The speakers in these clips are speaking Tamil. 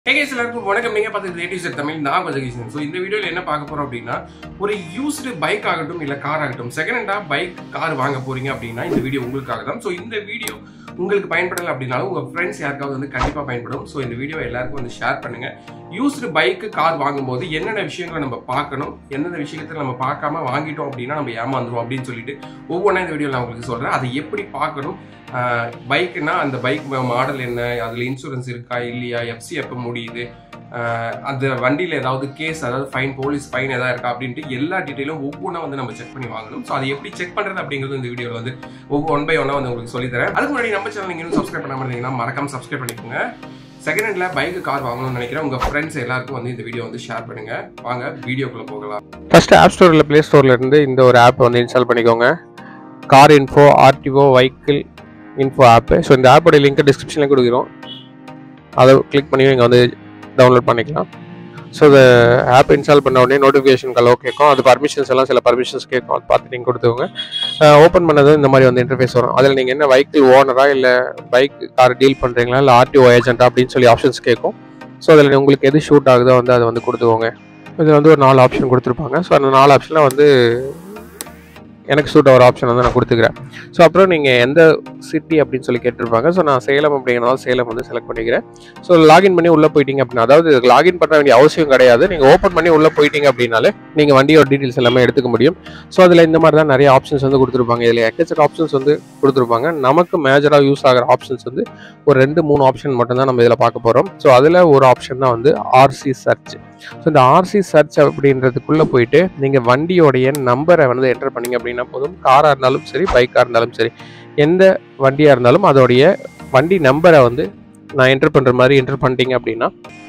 Hey guys, எல்லாருக்கும் வணக்கம் நீங்க பார்த்துட்டு ஏடி செட் தமிழ் நான் கொஞ்சம் ஸோ இந்த வீடியோல என்ன பார்க்க போறோம் அப்படின்னா ஒரு யூஸ்டு பைக் ஆகட்டும் இல்ல கார் ஆகட்டும் செகண்ட் ஹேண்டா பைக் கார் வாங்க போறீங்க அப்படின்னா இந்த வீடியோ உங்களுக்காக தான் ஸோ இந்த வீடியோ உங்களுக்கு பயன்படல அப்படின்னாலும் உங்க ஃப்ரெண்ட்ஸ் யாருக்காவது வந்து கண்டிப்பா பயன்படும் ஸோ இந்த வீடியோ எல்லாருக்கும் வந்து ஷேர் பண்ணுங்க யூஸ்டு பைக்கு கார் வாங்கும்போது என்னென்ன விஷயங்களை நம்ம பார்க்கணும் எந்தெந்த விஷயத்தை நம்ம பார்க்காம வாங்கிட்டோம் அப்படின்னா நம்ம ஏமாந்துரும் அப்படின்னு சொல்லிட்டு ஒவ்வொன்றா இந்த வீடியோ நான் உங்களுக்கு சொல்றேன் அதை எப்படி பார்க்கணும் பைக்குனா அந்த பைக் மாடல் என்ன அதில் இன்சூரன்ஸ் இருக்கா இல்லையா எஃப்சி எப்போ முடியுது ஆஹ் அந்த வண்டியில் ஏதாவது கேஸ் அதாவது ஃபைன் போலீஸ் ஃபைன் ஏதாவது இருக்கா அப்படின்ட்டு எல்லா டீட்டெயிலும் ஒவ்வொன்றா வந்து நம்ம செக் பண்ணி வாங்கணும் ஸோ அதை எப்படி செக் பண்ணுறது அப்படிங்கிறது இந்த வீடியோவில் வந்து ஒவ்வொரு ஒன் பை ஒன்னாக வந்து உங்களுக்கு சொல்லித்தரேன் அதுக்கு முன்னாடி நம்ம சேனல் நீங்கள் இன்னும் சப்ஸ்கிரைப் பண்ணாமல் இருந்தீங்கன்னா மறக்காம சப்ஸ்கிரைப் பண்ணிக்கோங்க செகண்ட் ஹேண்ட்ல பைக் கார் வாங்கணும்னு நினைக்கிறேன் உங்க ஃப்ரெண்ட்ஸ் எல்லாருக்கும் வந்து இந்த வீடியோ வந்து ஷேர் பண்ணுங்க வாங்க வீடியோக்குள்ள போகலாம் ஃபர்ஸ்ட் ஆப் ஸ்டோரில் ப்ளே ஸ்டோரில் இருந்து இந்த ஒரு ஆப் வந்து இன்ஸ்டால் பண்ணிக்கோங்க car info RTO vehicle info app so இந்த ஆப்போட லிங்க் டிஸ்கிரிப்ஷனில் கொடுக்குறோம் அதை கிளிக் பண்ணி நீங்கள் வந்து டவுன்லோட் பண்ணிக்கலாம் ஸோ இந்த ஆப் இன்ஸ்டால் பண்ண உடனே நோட்டிஃபிகேஷன் கலோ கேட்கும் அது பர்மிஷன்ஸ் எல்லாம் சில பர்மிஷன்ஸ் கேட்கும் அது பார்த்து நீங்கள் கொடுத்துக்கோங்க ஓப்பன் பண்ணதும் இந்த மாதிரி வந்து இன்டர்ஃபேஸ் வரும் அதில் நீங்கள் என்ன வெஹிக்கிள் ஓனரா இல்லை பைக் கார் டீல் பண்ணுறீங்களா இல்லை ஆர்டிஓ ஏஜென்ட்டா அப்படின்னு சொல்லி ஆப்ஷன்ஸ் கேட்கும் ஸோ அதில் உங்களுக்கு எது ஷூட் ஆகுதோ வந்து அதை வந்து கொடுத்துக்கோங்க இதில் வந்து ஒரு நாலு ஆப்ஷன் கொடுத்துருப்பாங்க ஸோ அந்த நாலு ஆப்ஷனில் வந்து எனக்கு சூட் ஆகிற ஆப்ஷன் வந்து நான் கொடுத்துக்கிறேன் ஸோ அப்புறம் நீங்கள் எந்த சிட்டி அப்படின்னு சொல்லி கேட்டிருப்பாங்க ஸோ நான் சேலம் அப்படிங்கிறனால சேலம் வந்து செலக்ட் பண்ணிக்கிறேன் ஸோ லாகின் பண்ணி உள்ளே போயிட்டீங்க அப்படின்னா அதாவது லாகின் பண்ண வேண்டிய அவசியம் கிடையாது நீங்கள் ஓப்பன் பண்ணி உள்ளே போயிட்டீங்க அப்படின்னாலே நீங்கள் வண்டியோட டீட்டெயில்ஸ் எல்லாமே எடுத்துக்க முடியும் ஸோ அதில் இந்த மாதிரி தான் நிறைய ஆப்ஷன்ஸ் வந்து கொடுத்துருப்பாங்க இதில் எக்கச்சக்க ஆப்ஷன்ஸ் வந்து கொடுத்துருப்பாங்க நமக்கு மேஜராக யூஸ் ஆகிற ஆப்ஷன்ஸ் வந்து ஒரு ரெண்டு மூணு ஆப்ஷன் மட்டும்தான் நம்ம இதில் பார்க்க போகிறோம் ஸோ அதில் ஒரு ஆப்ஷன் தான் வந்து ஆர்சி சர்ச் ஸோ இந்த ஆர்சி சர்ச் அப்படின்றதுக்குள்ளே போயிட்டு நீங்கள் வண்டியோடைய நம்பரை வந்து என்டர் பண்ணீங்க அப்படின்னா போதும் காராக இருந்தாலும் சரி பைக்காக இருந்தாலும் சரி எந்த வண்டியாக இருந்தாலும் அதோடைய வண்டி நம்பரை வந்து நான் என்டர் பண்ணுற மாதிரி என்டர் பண்ணிட்டீங்க அப்படின்னா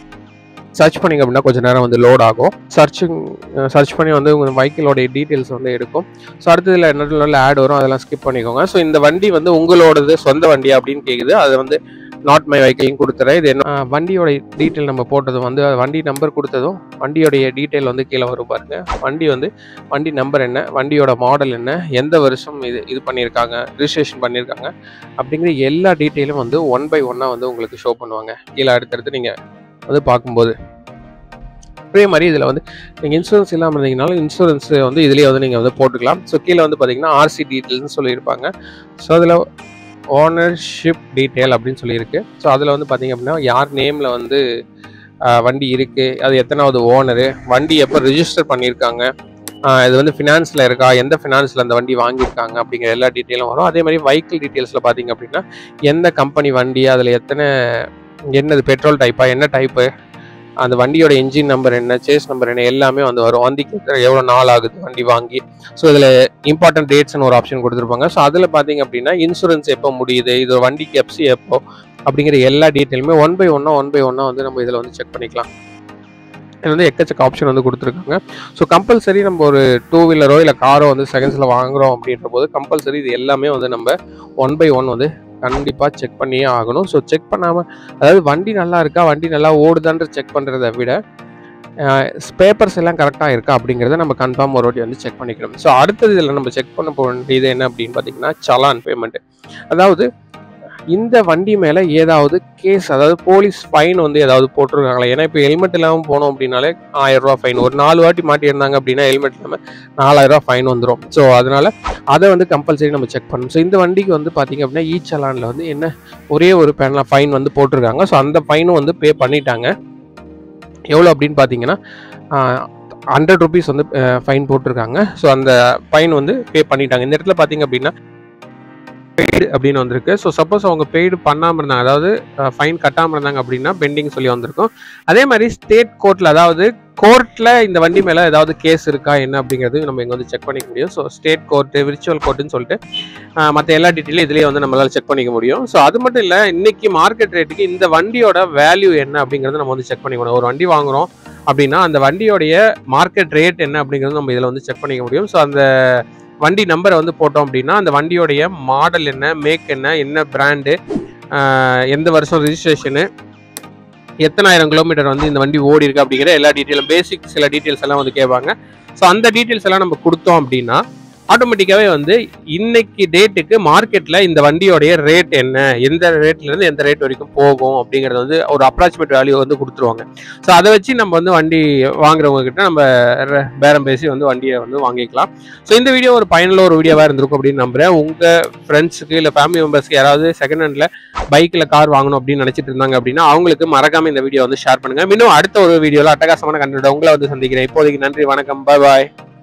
சர்ச் பண்ணிங்க அப்படின்னா கொஞ்சம் நேரம் வந்து லோட் ஆகும் சர்ச்சிங் சர்ச் பண்ணி வந்து உங்கள் வெஹிக்கிளோடைய டீட்டெயில்ஸ் வந்து எடுக்கும் ஸோ அடுத்ததில் என்ன நல்ல ஆட் வரும் அதெல்லாம் ஸ்கிப் பண்ணிக்கோங்க ஸோ இந்த வண்டி வந்து உங்களோடது சொந்த வண்டியா அப்படின்னு கேட்குது அது வந்து நாட் மை வெஹிக்கிள்னு கொடுத்துறேன் இது என்ன ஆஹ் வண்டியோட டீட்டெயில் நம்ம போட்டதும் வந்து வண்டி நம்பர் கொடுத்ததும் வண்டியோடைய டீட்டெயில் வந்து கீழே வரும் பாருங்க வண்டி வந்து வண்டி நம்பர் என்ன வண்டியோட மாடல் என்ன எந்த வருஷம் இது இது பண்ணியிருக்காங்க ரிஜிஸ்ட்ரேஷன் பண்ணியிருக்காங்க அப்படிங்கிற எல்லா டீட்டெயிலும் வந்து ஒன் பை ஒன்னாக வந்து உங்களுக்கு ஷோ பண்ணுவாங்க கீழே அடுத்தடுத்து நீங்கள் வந்து பார்க்கும்போது அதே மாதிரி இதில் வந்து நீங்கள் இன்சூரன்ஸ் இல்லாமல் இருந்தீங்கனாலும் இன்சூரன்ஸ் வந்து இதுலேயே வந்து நீங்கள் வந்து போட்டுக்கலாம் ஸோ கீழே வந்து பார்த்தீங்கன்னா ஆர்சி டீட்டெயில்ஸ்னு சொல்லியிருப்பாங்க ஸோ அதில் ஓனர்ஷிப் டீட்டெயில் அப்படின்னு சொல்லியிருக்கு ஸோ அதில் வந்து பார்த்தீங்க அப்படின்னா யார் நேமில் வந்து ஆஹ், வண்டி இருக்குது அது எத்தனாவது ஓனரு வண்டி எப்போ ரிஜிஸ்டர் பண்ணியிருக்காங்க ஆஹ், இது வந்து ஃபினான்ஸில் இருக்கா எந்த ஃபினான்ஸில் அந்த வண்டி வாங்கியிருக்காங்க அப்படிங்கிற எல்லா டீட்டெயிலும் வரும் அதே மாதிரி வெஹிக்கிள் டீட்டெயில்ஸில் பார்த்தீங்க அப்படின்னா எந்த கம்பெனி வண்டி அதில் எத்தனை என்னது பெட்ரோல் டைப்பா என்ன டைப்பு அந்த வண்டியோட என்ஜின் நம்பர் என்ன சேஸ் நம்பர் என்ன எல்லாமே வந்து வரும் வண்டிக்கு எவ்வளோ நாள் ஆகுது வண்டி வாங்கி ஸோ இதில் இம்பார்ட்டன்ட் டேட்ஸ்னு ஒரு ஆப்ஷன் கொடுத்துருப்பாங்க ஸோ அதில் பார்த்தீங்க அப்படின்னா இன்சூரன்ஸ் எப்போ முடியுது இது வண்டிக்கு எஃப்சி எப்போ அப்படிங்கிற எல்லா டீட்டெயிலுமே ஒன் பை ஒன்னாக ஒன் பை ஒன்னாக வந்து நம்ம இதில் வந்து செக் பண்ணிக்கலாம் இது வந்து எக்கச்சக்க ஆப்ஷன் வந்து கொடுத்துருக்காங்க ஸோ கம்பல்சரி நம்ம ஒரு டூ வீலரோ இல்லை காரோ வந்து செகண்ட்ஸில் வாங்குறோம் அப்படின்ற போது கம்பல்சரி இது எல்லாமே வந்து நம்ம ஒன் பை ஒன் வந்து கண்டிப்பாக செக் பண்ணியே ஆகணும் ஸோ செக் பண்ணாமல் அதாவது வண்டி நல்லா இருக்கா வண்டி நல்லா ஓடுதான்ற செக் பண்ணுறத விட பேப்பர்ஸ் எல்லாம் கரெக்டாக இருக்கா அப்படிங்கிறத நம்ம கன்ஃபார்ம் ஒரு வாட்டி வந்து செக் பண்ணிக்கணும் ஸோ அடுத்தது இதில் நம்ம செக் பண்ண போக வேண்டியது என்ன அப்படின்னு பார்த்தீங்கன்னா சலான் பேமெண்ட் அதாவது இந்த வண்டி மேலே ஏதாவது கேஸ் அதாவது போலீஸ் ஃபைன் வந்து ஏதாவது போட்டிருக்காங்களா ஏன்னா இப்போ ஹெல்மெட் இல்லாமல் போனோம் அப்படின்னாலே ஆயிரம் ரூபா ஃபைன் ஒரு நாலு வாட்டி மாட்டியிருந்தாங்க அப்படின்னா ஹெல்மெட் இல்லாமல் நாலாயிரம் ரூபா ஃபைன் வந்துடும் ஸோ அதனால அதை வந்து கம்பல்சரி நம்ம செக் பண்ணணும் ஸோ இந்த வண்டிக்கு வந்து பார்த்தீங்க அப்படின்னா இ சலானில் வந்து என்ன ஒரே ஒரு பேனில் ஃபைன் வந்து போட்டிருக்காங்க ஸோ அந்த ஃபைனும் வந்து பே பண்ணிட்டாங்க எவ்வளோ அப்படின்னு பார்த்தீங்கன்னா ஹண்ட்ரட் ருபீஸ் வந்து ஃபைன் போட்டிருக்காங்க ஸோ அந்த ஃபைன் வந்து பே பண்ணிட்டாங்க இந்த இடத்துல பார்த்தீங்க அப்படின்னா பெய்டு அப்படின்னு வந்திருக்கு ஸோ சப்போஸ் அவங்க பெய்டு பண்ணாமல் இருந்தாங்க அதாவது ஃபைன் கட்டாமல் இருந்தாங்க அப்படின்னா பெண்டிங் சொல்லி வந்திருக்கும் அதே மாதிரி ஸ்டேட் கோர்ட்டில் அதாவது கோர்ட்டில் இந்த வண்டி மேலே ஏதாவது கேஸ் இருக்கா என்ன அப்படிங்கிறது நம்ம இங்கே வந்து செக் பண்ணிக்க முடியும் ஸோ ஸ்டேட் கோர்ட்டு விர்ச்சுவல் கோர்ட்டுன்னு சொல்லிட்டு மற்ற எல்லா டீட்டெயிலும் இதுலேயே வந்து நம்மளால் செக் பண்ணிக்க முடியும் ஸோ அது மட்டும் இல்லை இன்னைக்கு மார்க்கெட் ரேட்டுக்கு இந்த வண்டியோட வேல்யூ என்ன அப்படிங்கிறத நம்ம வந்து செக் பண்ணிக்கணும் ஒரு வண்டி வாங்குறோம் அப்படின்னா அந்த வண்டியோடைய மார்க்கெட் ரேட் என்ன அப்படிங்கிறது நம்ம இதில் வந்து செக் பண்ணிக்க முடியும் ஸோ அந்த வண்டி நம்பரை வந்து போட்டோம் அப்படின்னா அந்த வண்டியோடைய மாடல் என்ன மேக் என்ன என்ன பிராண்டு எந்த வருஷம் ரிஜிஸ்ட்ரேஷனு எத்தனாயிரம் கிலோமீட்டர் வந்து இந்த வண்டி ஓடி இருக்கு அப்படிங்கிற எல்லா டீட்டெயிலும் பேசிக் சில டீட்டெயில்ஸ் எல்லாம் வந்து கேட்பாங்க ஸோ அந்த டீட்டெயில்ஸ் எல்லாம் நம்ம கொடுத்தோம் அப்படின்னா ஆட்டோமேட்டிக்காவே வந்து இன்னைக்கு டேட்டுக்கு மார்க்கெட்ல இந்த வண்டியோடைய ரேட் என்ன எந்த ரேட்ல இருந்து எந்த ரேட் வரைக்கும் போகும் அப்படிங்கறது வந்து ஒரு அப்ராக்சிமேட் வேல்யூ வந்து கொடுத்துருவாங்க ஸோ அதை வச்சு நம்ம வந்து வண்டி வாங்குறவங்க கிட்ட நம்ம ர- பேரம் பேசி வந்து வண்டியை வந்து வாங்கிக்கலாம் ஸோ இந்த வீடியோ ஒரு பயனுள்ள ஒரு வீடியோவா இருந்திருக்கும் அப்படின்னு நம்புறேன் உங்க ஃப்ரெண்ட்ஸுக்கு இல்லை ஃபேமிலி மெம்பர்ஸ்க்கு யாராவது செகண்ட் ஹேண்ட்ல பைக்ல கார் வாங்கணும் அப்படின்னு நினைச்சிட்டு இருந்தாங்க அப்படின்னா அவங்களுக்கு மறக்காம இந்த வீடியோ வந்து ஷேர் பண்ணுங்க இன்னும் அடுத்த ஒரு வீடியோல அட்டகாசமான கண்டோட உங்களை வந்து சந்திக்கிறேன் இப்போதைக்கு நன்றி வணக்கம் பாய் பாய்